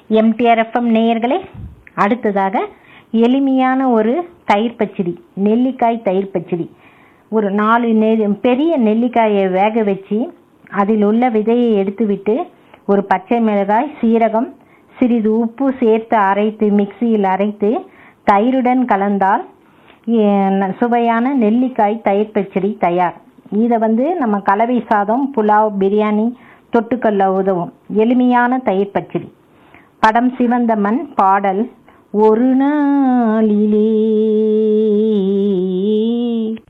MTR FM நேயர்களே அடுத்ததாக எளிமையான ஒரு தயிர் பச்சடி நெல்லிக்காய் தயிர் பச்சடி ஒரு நாலு நெ பெரிய நெல்லிக்காயை வேக வச்சு அதில் உள்ள விதையை எடுத்துவிட்டு ஒரு பச்சை மிளகாய் சீரகம் சிறிது உப்பு சேர்த்து அரைத்து மிக்சியில் அரைத்து தயிருடன் கலந்தால் எ- சுவையான நெல்லிக்காய் தயிர் பச்சடி தயார் இதை வந்து நம்ம கலவை சாதம் புலாவ் பிரியாணி தொட்டுக்கல்ல உதவும் எளிமையான தயிர் பச்சடி படம் சிவந்த மண் பாடல் ஒரு நாளிலே